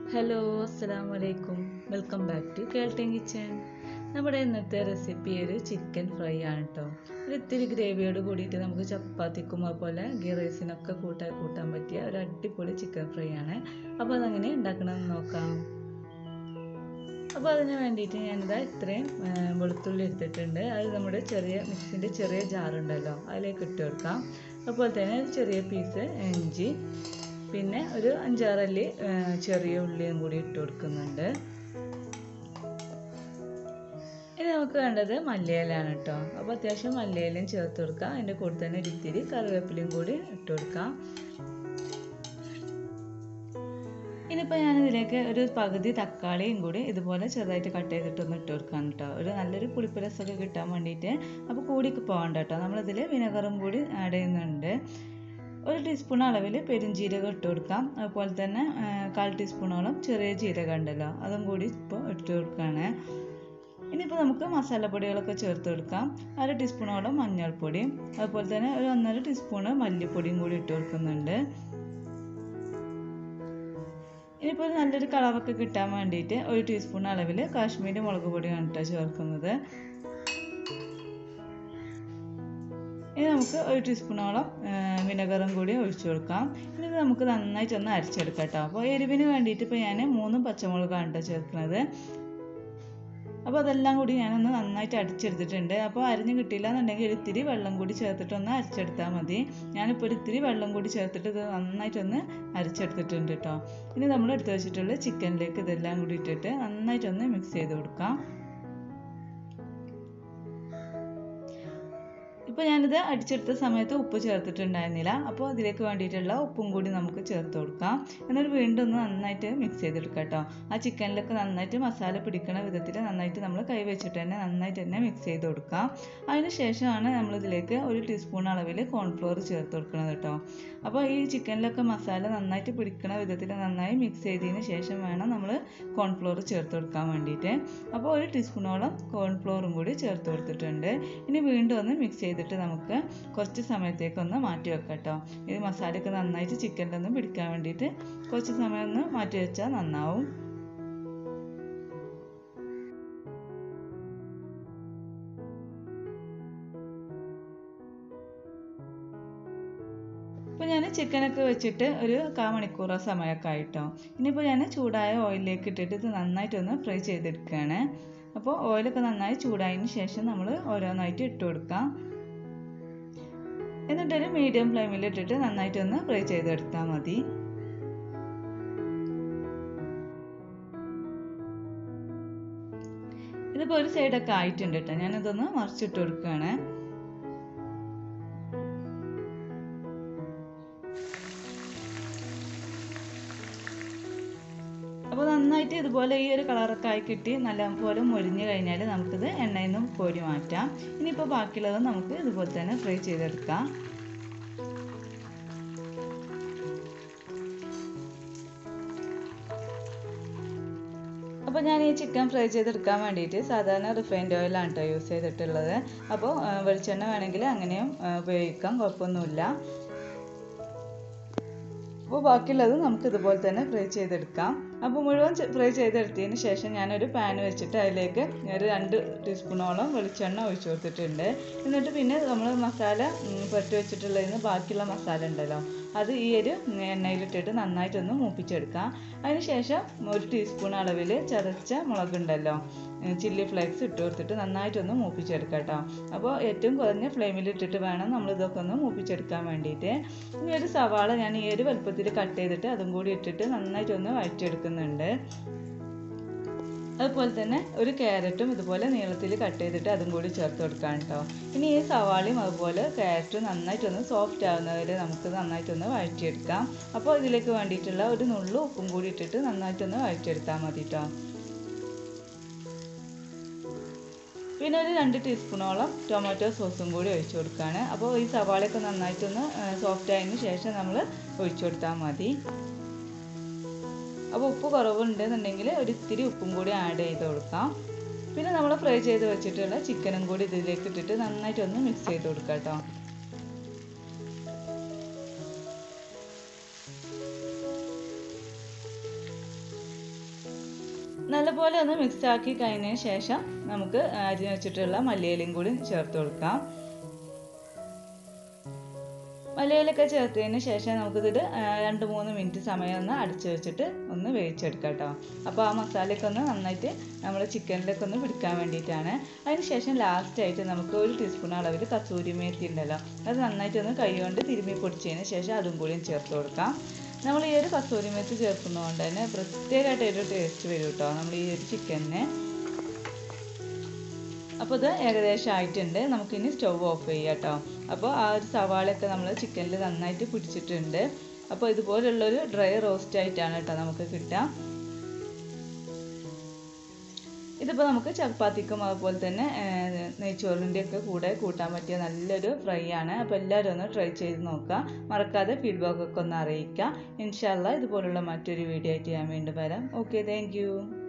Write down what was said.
hello അസ്സാം വലൈക്കും welcome back to Kelton kitchen നമ്മുടെ ഇന്നത്തെ റെസിപ്പി ഒരു ചിക്കൻ ഫ്രൈ ആണ് കേട്ടോ ഒരു ഇത്തിരി ഗ്രേവിയോട് കൂടിയിട്ട് നമുക്ക് ചപ്പാത്തിക്കും അതുപോലെ ഗീ റൈസിനൊക്കെ കൂട്ടാൻ കൂട്ടാൻ പറ്റിയ ഒരു അടിപൊളി ചിക്കൻ ഫ്രൈ ആണ് അപ്പോൾ അതങ്ങനെ ഉണ്ടാക്കണമെന്ന് നോക്കാം അപ്പോൾ അതിന് വേണ്ടിയിട്ട് ഞാനിതാ ഇത്രയും ആ, വെളുത്തുള്ളി എടുത്തിട്ടുണ്ട് അത് നമ്മുടെ ചെറിയ മിക്സിൻ്റെ ചെറിയ ജാറുണ്ടല്ലോ അതിലേക്ക് ഇട്ട് കൊടുക്കാം അതുപോലെ തന്നെ ഒരു ചെറിയ പീസ് ഇഞ്ചി പിന്നെ ഒരു അഞ്ചാറല്ലി ആ, ചെറിയ ഉള്ളിയും കൂടി ഇട്ട് കൊടുക്കുന്നുണ്ട് ഇനി നമുക്ക് വേണ്ടത് മല്ലിയിലാണ് കേട്ടോ അപ്പോൾ അത്യാവശ്യം മല്ലിയിലയും ചേർത്ത് കൊടുക്കാം അതിൻ്റെ കൂടെ തന്നെ ഒരു ഇത്തിരി കറിവേപ്പിലയും കൂടി ഇട്ട് കൊടുക്കാം ഇനിയിപ്പോൾ ഞാനിതിലേക്ക് ഒരു പകുതി തക്കാളിയും കൂടി ഇതുപോലെ ചെറുതായിട്ട് കട്ട് ചെയ്തിട്ടൊന്ന് ഇട്ട് കൊടുക്കാം കേട്ടോ ഒരു നല്ലൊരു പുളിപ്പ് രസമൊക്കെ കിട്ടാൻ വേണ്ടിയിട്ട് അപ്പോൾ കൂടി പോകണ്ട കേട്ടോ നമ്മളിതിൽ വിനെഗറും കൂടി ആഡ് ചെയ്യുന്നുണ്ട് ഒരു ടീസ്പൂൺ അളവിൽ പെരുംജീരകം ഇട്ട് കൊടുക്കാം അതുപോലെ തന്നെ ആ, കാൽ ടീസ്പൂണോളം ചെറിയ ജീരകം ഉണ്ടല്ലോ അതും കൂടി ഇപ്പോൾ ഇട്ട് കൊടുക്കുകയാണ് ഇനിയിപ്പോൾ നമുക്ക് മസാലപ്പൊടികളൊക്കെ ചേർത്ത് കൊടുക്കാം അര ടീസ്പൂണോളം മഞ്ഞൾപ്പൊടിയും അതുപോലെ തന്നെ ഒരു ഒന്നര ടീസ്പൂണ് മല്ലിപ്പൊടിയും കൂടി ഇട്ട് കൊടുക്കുന്നുണ്ട് ഇനിയിപ്പോൾ ഒരു നല്ലൊരു കളറൊക്കെ കിട്ടാൻ വേണ്ടിയിട്ട് ഒരു ടീസ്പൂൺ അളവിൽ കാശ്മീരി മുളക് പൊടിയാണ് കേട്ടോ ചേർക്കുന്നത് ഇനി നമുക്ക് ഒരു ടീസ്പൂണോളം വിനെഗറും കൂടി ഒഴിച്ചു കൊടുക്കാം ഇനി ഇത് നമുക്ക് നന്നായിട്ടൊന്ന് അരച്ചെടുക്കാം കേട്ടോ അപ്പോൾ എരിവിന് വേണ്ടിയിട്ട് ഇപ്പോൾ ഞാൻ മൂന്ന് പച്ചമുളകാണ് കേട്ടോ ചേർക്കുന്നത് അപ്പോൾ അതെല്ലാം കൂടി ഞാനൊന്ന് നന്നായിട്ട് അടിച്ചെടുത്തിട്ടുണ്ട് അപ്പോൾ അരിഞ്ഞ് കിട്ടിയില്ല എന്നുണ്ടെങ്കിൽ ഒരു ഇത്തിരി വെള്ളം കൂടി ചേർത്തിട്ട് ഒന്ന് അരച്ചെടുത്താൽ മതി ഞാനിപ്പോൾ ഒരു ഇത്തിരി വെള്ളം കൂടി ചേർത്തിട്ട് ഇത് നന്നായിട്ടൊന്ന് അരച്ചെടുത്തിട്ടുണ്ട് കേട്ടോ ഇനി നമ്മൾ എടുത്ത് വെച്ചിട്ടുള്ള ചിക്കനിലേക്ക് ഇതെല്ലാം കൂടി ഇട്ടിട്ട് നന്നായിട്ടൊന്ന് മിക്സ് ചെയ്ത് കൊടുക്കാം ഇപ്പോൾ ഞാനിത് അടിച്ചെടുത്ത സമയത്ത് ഉപ്പ് ചേർത്തിട്ടുണ്ടായിരുന്നില്ല അപ്പോൾ അതിലേക്ക് വേണ്ടിയിട്ടുള്ള ഉപ്പും കൂടി നമുക്ക് ചേർത്ത് കൊടുക്കാം എന്നിട്ട് വീണ്ടും ഒന്ന് നന്നായിട്ട് മിക്സ് ചെയ്തെടുക്കാം കേട്ടോ ആ ചിക്കനിലൊക്കെ നന്നായിട്ട് മസാല പിടിക്കണ വിധത്തിൽ നന്നായിട്ട് നമ്മൾ കൈ വെച്ചിട്ട് തന്നെ നന്നായിട്ട് തന്നെ മിക്സ് ചെയ്ത് കൊടുക്കാം അതിന് ശേഷമാണ് നമ്മളിതിലേക്ക് ഒരു ടീസ്പൂൺ അളവിൽ കോൺഫ്ലോർ ചേർത്ത് കൊടുക്കുന്നത് കേട്ടോ അപ്പോൾ ഈ ചിക്കനിലൊക്കെ മസാല നന്നായിട്ട് പിടിക്കണ വിധത്തിൽ നന്നായി മിക്സ് ചെയ്തതിന് ശേഷം വേണം നമ്മൾ കോൺഫ്ലോർ ചേർത്ത് കൊടുക്കാൻ വേണ്ടിയിട്ട് അപ്പോൾ ഒരു ടീസ്പൂണോളം കോൺഫ്ലോറും കൂടി ചേർത്ത് കൊടുത്തിട്ടുണ്ട് ഇനി വീണ്ടും ഒന്ന് മിക്സ് ചെയ്തിട്ട് നമുക്ക് കുറച്ച് സമയത്തേക്കൊന്ന് മാറ്റി വെക്കാം കേട്ടോ ഇത് മസാലയൊക്കെ നന്നായിട്ട് ചിക്കനിലൊന്ന് പിടിക്കാൻ വേണ്ടിയിട്ട് കുറച്ച് സമയം ഒന്ന് മാറ്റി വെച്ചാൽ നന്നാവും ഇപ്പോൾ ഞാൻ ചിക്കനൊക്കെ വെച്ചിട്ട് ഒരു കാ മണിക്കൂറോ സമയമൊക്കെ ആയിട്ടോ ഇനിയിപ്പോൾ ഞാൻ ചൂടായ ഓയിലിലേക്ക് ഇട്ടിട്ട് ഇത് നന്നായിട്ടൊന്ന് ഫ്രൈ ചെയ്തെടുക്കുകയാണ് അപ്പോൾ ഓയിലൊക്കെ നന്നായി ചൂടായതിന് ശേഷം നമ്മൾ ഓരോന്നായിട്ട് ഇട്ട് കൊടുക്കാം എന്നിട്ടൊരു മീഡിയം ഫ്ലെയിമിൽ ഇട്ടിട്ട് നന്നായിട്ടൊന്ന് ഫ്രൈ ചെയ്തെടുത്താൽ മതി ഇതിപ്പോൾ ഒരു സൈഡൊക്കെ ആയിട്ടുണ്ട് കേട്ടോ ഞാനിതൊന്ന് മറിച്ചിട്ട് കൊടുക്കുകയാണ് അപ്പോൾ നന്നായിട്ട് ഇതുപോലെ ഈ ഒരു കളറൊക്കെ ആയി കിട്ടി നല്ലപോലെ മൊരിഞ്ഞ് കഴിഞ്ഞാൽ നമുക്കിത് എണ്ണയിൽ നിന്ന് കോരി മാറ്റാം ഇനിയിപ്പോൾ ബാക്കിയുള്ളത് നമുക്ക് ഇതുപോലെ തന്നെ ഫ്രൈ ചെയ്തെടുക്കാം അപ്പോൾ ഞാൻ ഈ ചിക്കൻ ഫ്രൈ ചെയ്തെടുക്കാൻ വേണ്ടിയിട്ട് സാധാരണ റിഫൈൻഡ് ഓയിലാണ് കേട്ടോ യൂസ് ചെയ്തിട്ടുള്ളത് അപ്പോൾ ആ, വെളിച്ചെണ്ണ വേണമെങ്കിൽ അങ്ങനെയും ആ, ഉപയോഗിക്കാം കുഴപ്പമൊന്നുമില്ല അപ്പോൾ ബാക്കിയുള്ളത് നമുക്ക് ഇതുപോലെ തന്നെ ഫ്രൈ ചെയ്തെടുക്കാം അപ്പോൾ മുഴുവൻ ഫ്രൈ ചെയ്തെടുത്തതിന് ശേഷം ഞാനൊരു പാൻ വെച്ചിട്ട് അതിലേക്ക് ഒരു രണ്ട് ടീസ്പൂണോളം വെളിച്ചെണ്ണ ഒഴിച്ചു കൊടുത്തിട്ടുണ്ട് എന്നിട്ട് പിന്നെ നമ്മൾ മസാല ഉം, പുരട്ടി വെച്ചിട്ടുള്ളതിൽ നിന്ന് ബാക്കിയുള്ള മസാല ഉണ്ടല്ലോ അത് ഈ ഒരു എണ്ണയിലിട്ടിട്ട് നന്നായിട്ടൊന്ന് മൂപ്പിച്ചെടുക്കാം അതിന് ശേഷം ഒരു ടീസ്പൂൺ അളവിൽ ചതച്ച മുളകുണ്ടല്ലോ ചില്ലി ഫ്ലേക്സ് ഇട്ട് കൊടുത്തിട്ട് നന്നായിട്ടൊന്ന് മൂപ്പിച്ചെടുക്കാം കേട്ടോ അപ്പോൾ ഏറ്റവും കുറഞ്ഞ ഫ്ലെയിമിൽ ഇട്ടിട്ട് വേണം നമ്മൾ ഇതൊക്കെ ഒന്ന് മൂപ്പിച്ചെടുക്കാൻ വേണ്ടിയിട്ട് ഇനി ഒരു സവാള ഞാൻ ഈ ഒരു വലുപ്പത്തിൽ കട്ട് ചെയ്തിട്ട് അതും കൂടി ഇട്ടിട്ട് നന്നായിട്ടൊന്ന് വഴറ്റിയെടുക്കുന്നുണ്ട് അതുപോലെ തന്നെ ഒരു ക്യാരറ്റും ഇതുപോലെ നീളത്തിൽ കട്ട് ചെയ്തിട്ട് അതും കൂടി ചേർത്ത് കൊടുക്കാം കേട്ടോ ഇനി ഈ സവാളയും അതുപോലെ ക്യാരറ്റും നന്നായിട്ടൊന്ന് സോഫ്റ്റ് ആവുന്നവരെ നമുക്ക് നന്നായിട്ടൊന്ന് വഴറ്റിയെടുക്കാം അപ്പോൾ ഇതിലേക്ക് വേണ്ടിയിട്ടുള്ള ഒരു നുള്ളു ഉപ്പും കൂടി ഇട്ടിട്ട് നന്നായിട്ടൊന്ന് വഴറ്റിയെടുത്താൽ മതി കേട്ടോ പിന്നെ ഒരു രണ്ട് ടീസ്പൂണോളം ടൊമാറ്റോ സോസും കൂടി ഒഴിച്ചു കൊടുക്കുകയാണ് അപ്പോൾ ഈ സവാളയൊക്കെ നന്നായിട്ടൊന്ന് സോഫ്റ്റ് ആയതിന് ശേഷം നമ്മൾ ഒഴിച്ചു കൊടുത്താൽ മതി അപ്പോൾ ഉപ്പ് കുറവുണ്ടെന്നുണ്ടെങ്കിൽ ഒരു ഇത്തിരി ഉപ്പും കൂടി ആഡ് ചെയ്ത് കൊടുക്കാം പിന്നെ നമ്മൾ ഫ്രൈ ചെയ്ത് വെച്ചിട്ടുള്ള ചിക്കനും കൂടി ഇതിലേക്ക് ഇട്ടിട്ട് നന്നായിട്ടൊന്ന് മിക്സ് ചെയ്ത് കൊടുക്കാം കേട്ടോ നല്ലപോലെ ഒന്ന് മിക്സ് ആക്കി കഴിഞ്ഞതിന് ശേഷം നമുക്ക് അരിഞ്ഞ് വെച്ചിട്ടുള്ള മല്ലിയിലയും കൂടി ചേർത്ത് കൊടുക്കാം മലയിലൊക്കെ ചേർത്തതിന് ശേഷം നമുക്കിത് രണ്ട് മൂന്ന് മിനിറ്റ് സമയം ഒന്ന് അടച്ചു വെച്ചിട്ട് ഒന്ന് വേവിച്ചെടുക്കാം കേട്ടോ അപ്പോൾ ആ മസാലയൊക്കെ ഒന്ന് നന്നായിട്ട് നമ്മൾ ചിക്കനിലൊക്കെ ഒന്ന് പിടിക്കാൻ വേണ്ടിയിട്ടാണ് അതിന് ശേഷം ലാസ്റ്റ് ആയിട്ട് നമുക്ക് ഒരു ടീസ്പൂൺ അളവിൽ കസൂരി മേത്തി ഉണ്ടല്ലോ അത് നന്നായിട്ട് ഒന്ന് കൈ കൊണ്ട് തിരുമ്മി പൊടിച്ചതിന് ശേഷം അതും കൂടിയും ചേർത്ത് കൊടുക്കാം നമ്മൾ ഈ ഒരു കസൂരി മേത്തി ചേർക്കുന്നതുകൊണ്ട് തന്നെ പ്രത്യേകമായിട്ട് ഒരു ടേസ്റ്റ് വരും കേട്ടോ നമ്മൾ ഈ ഒരു ചിക്കനിന് അപ്പോൾ ഇത് ഏകദേശം ആയിട്ടുണ്ട് നമുക്കിനി സ്റ്റവ് ഓഫ് ചെയ്യാം കേട്ടോ അപ്പോൾ ആ ഒരു സവാളയൊക്കെ നമ്മൾ ചിക്കനിൽ നന്നായിട്ട് പിടിച്ചിട്ടുണ്ട് അപ്പോൾ ഇതുപോലുള്ളൊരു ഡ്രൈ റോസ്റ്റ് ആയിട്ടാണ് കേട്ടോ നമുക്ക് കിട്ടുക ഇതിപ്പോൾ നമുക്ക് ചപ്പാത്തിക്കും അതുപോലെ തന്നെ നെയ്ച്ചോറിൻ്റെ ഒക്കെ കൂടെ കൂട്ടാൻ പറ്റിയ നല്ലൊരു ഫ്രൈ ആണ് അപ്പോൾ എല്ലാവരും ഒന്ന് ട്രൈ ചെയ്ത് നോക്കുക മറക്കാതെ ഫീഡ്ബാക്ക് ഒക്കെ ഒന്ന് അറിയിക്കുക ഇൻഷാല്ല ഇതുപോലുള്ള മറ്റൊരു വീഡിയോ ആയിട്ട് ഞാൻ വീണ്ടും വരാം ഓക്കെ താങ്ക്